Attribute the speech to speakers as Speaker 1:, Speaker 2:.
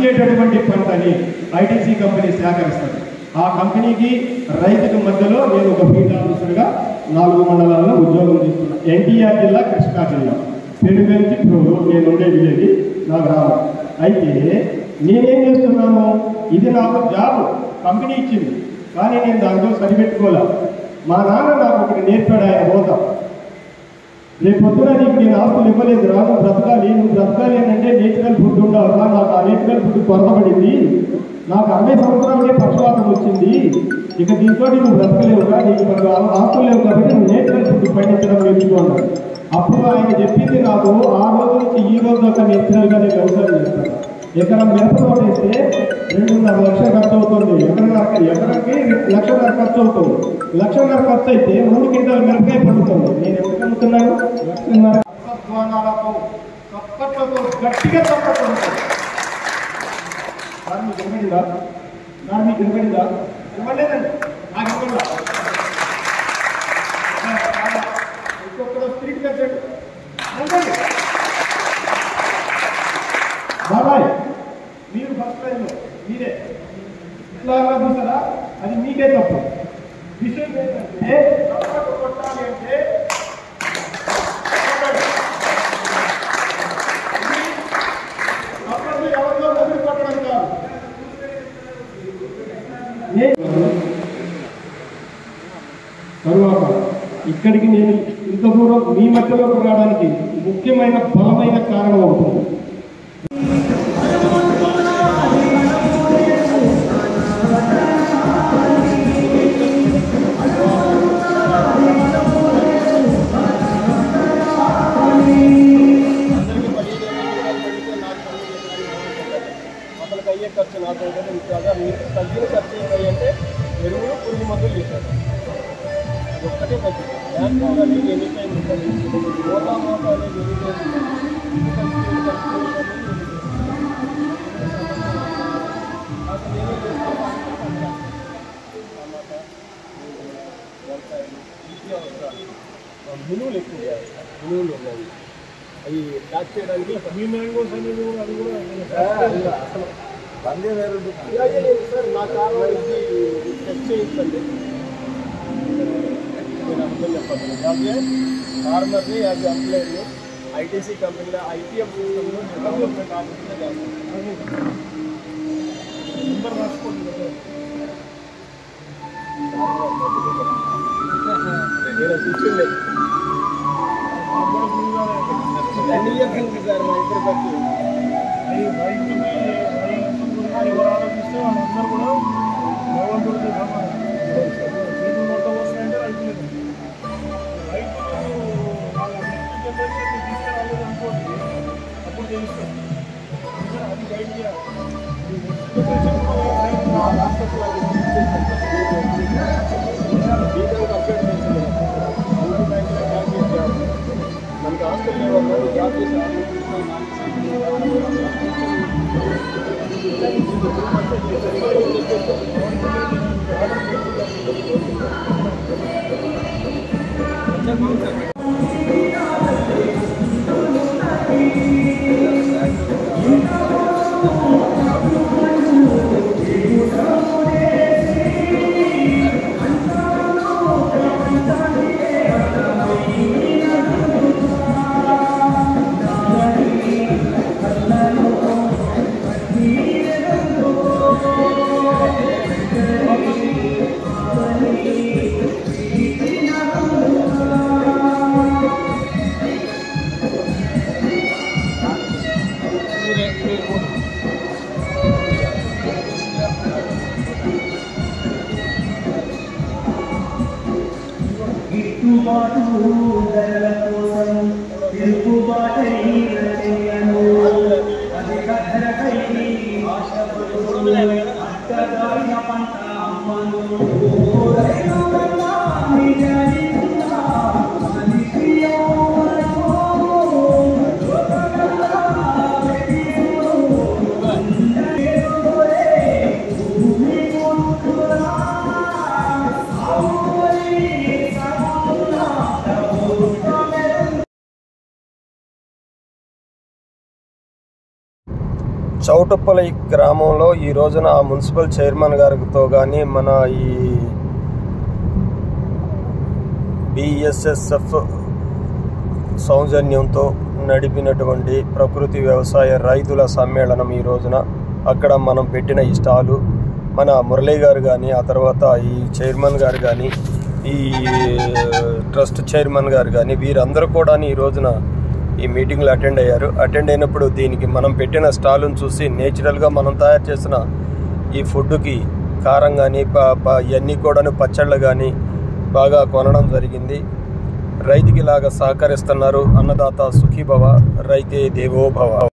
Speaker 1: పండించేటటువంటి పంటని ITC company సేకరిస్తుంది ఆ కంపెనీకి రైతుకి మధ్యలో నేను ఒక ఫీల్డ్ ఆఫీసర్గా నాలుగు మండలాల్లో ఉద్యోగం చేస్తున్నాను ఎన్టీఆర్ జిల్లా కృష్ణా జిల్లా పెనుగంచి ఇప్పుడు నేను ఉండే విలేజ్ నా గ్రామం అయితే నేనేం చేస్తున్నాను ఇది నాకు జాబ్ కంపెనీ ఇచ్చింది కానీ నేను దాంట్లో సరిపెట్టుకోలే మా నాన్న నాకు ఒకటి నేర్పాడు ఆయన హోదా రేపు పొద్దున నీకు నేను ఆస్తులు ఇవ్వలేదు రా నువ్వు బ్రతకాలి నువ్వు బ్రతకాలి అని అంటే నేచురల్ ఫుడ్ ఉండాలి నాకు ఆ నేచురల్ ఫుడ్ కొరతపడింది నాకు అరవై సంవత్సరాలకే పక్షవాతం వచ్చింది ఇక దీంతో నువ్వు బ్రతకలేవుగా నీకు మనకు ఆ- ఆస్తులు లేవు కాబట్టి నువ్వు నేచురల్ ఫుడ్ పండించడం నేర్చుకో అన్నాడు అప్పుడు ఆయన చెప్పింది నాకు ఆ రోజు నుంచి ఈ రోజు దాకా నేచురల్గా నేను వ్యవసాయం చేస్తాను ఎకరం మిరప తోట వేస్తే రెండున్నర లక్షలు ఖర్చు అవుతుంది ఎకరన్నర ఎకరానికి లక్షన్నర ఖర్చు అవుతుంది లక్షన్నర ఖర్చు అయితే మూడు క్వింటాల మిరపకాయ పండుతుంది నేను ఎంత అమ్ముతున్నాను లక్షన్నర అసద్వానాలతో చప్పట్లతో గట్టిగా చప్పట్లు ఉంటుంది సార్ మీకు వినబడిందా సార్ మీకు వినబడిందా వినబడలేదండి నాకు వినబడిందా ఇంకొకరు స్త్రీకి తెచ్చాడు వినబడి. బాబాయ్ మీరు ఫస్ట్ లైన్లో మీరే ఇట్లా చూసారా అది మీకే తప్పు విషయం ఏంటంటే చప్పట్లు కొట్టాలి అంటే చప్పట్లు ఎవరిలో వదిలి కొట్టడం కాదు తరువాత ఇక్కడికి నేను ఇంత దూరం మీ మధ్యలోకి రావడానికి ముఖ్యమైన బలమైన కారణం అవుతుంది
Speaker 2: అందరికీ పదిహేను ఎకరాలు పెడితే నాకు పన్నెండు ఎకరాలు అసలు అయ్యే ఖర్చు నాకు ఉంటుంది ఇంకా మీకు తగ్గిన ఖర్చు ఏంటంటే ఎరువులు పురుగు మందులు చేశారు అది ఒక్కటే తగ్గింది బ్యాంక్ అనేది ఎనీ టైం ఉంటుంది ఓటా మోటా అనేది ఎనీ టైం ఉంటుంది ఇది ఖర్చు, ఇది ఖర్చు, ఇది ఖర్చు, ఇది ఖర్చు. అసలు నేనేం చేస్తాను? టమాటా, వంకాయలు, నిత్యావసరాలు. మినువులు ఎక్కువ చేస్తాను. మినువులు ఉన్నాయి అవి ప్యాక్ చేయడానికి మీ మ్యాంగోస్ అనేది కూడా అది కూడా అసలు బందే వేరు సార్ నా కారు ఇది చెక్ చేయించండి నేను అర్థం చెప్పండి అలాగే ఫార్మర్ని యాజ్ ఎంప్లాయీ ఐటీసీ కంపెనీలో ఐటీఎం సిస్టంలో డెవలప్మెంట్ ఆఫీస్లో చేస్తాను నెంబర్ రాసుకోండి కదా నేను శిక్షణ ఎన్ని ఇయర్స్ ఉంది సార్ మా ఇద్దరు ఖర్చు
Speaker 3: ఆలోచిస్తే వాళ్ళందరూ కూడా భగవంతుడితో సమానం నీకు మొత్తం వస్తాయంటే రైతులేదు రైతులు వాళ్ళ నెక్స్ట్ జనరేషన్ తీసుకురాలేదు అనుకోండి అప్పుడు తెలుస్తుంది అందుకని అది గైడ్ చేయాలి ఈ నెక్స్ట్ జనరేషన్ కూడా వ్యవసాయం
Speaker 2: మనకి హాస్టల్ లేవన్నా జాబ్ చేసి
Speaker 4: గిట్టుబాటు ధరల కోసం తిరుగుబాటైన చేయను అధిక ధరకై ఆశపడుతూ అట్టగాడిన పంట అమ్మను రైతులన్నా నిజాయితీగా మనిషి ఎవరో లోకమంతా వెతికును. అందరిలోనే భూమి కొట్టురా సాగుబడి సమున్నా ప్రభు
Speaker 5: చౌటప్పలై గ్రామంలో ఈ రోజున ఆ మున్సిపల్ చైర్మన్ గారితో కానీ మన ఈ బిఎస్ఎస్ఎఫ్ సౌజన్యంతో నడిపినటువంటి ప్రకృతి వ్యవసాయ రైతుల సమ్మేళనం ఈ రోజున అక్కడ మనం పెట్టిన ఈ స్టాలు మన మురళీ గారు కానీ ఆ తర్వాత ఈ చైర్మన్ గారు కానీ ఈ ట్రస్ట్ చైర్మన్ గారు కానీ వీరందరూ కూడా ఈ రోజున ఈ మీటింగ్లో అటెండ్ అయ్యారు అటెండ్ అయినప్పుడు దీనికి మనం పెట్టిన స్టాల్ను చూసి నేచురల్గా మనం తయారు చేసిన ఈ ఫుడ్కి కారం కానీ ఇవన్నీ కూడా పచ్చళ్ళు కానీ బాగా కొనడం జరిగింది రైతుకి ఇలాగా సహకరిస్తున్నారు అన్నదాత సుఖీభవ రైతే దేవోభవ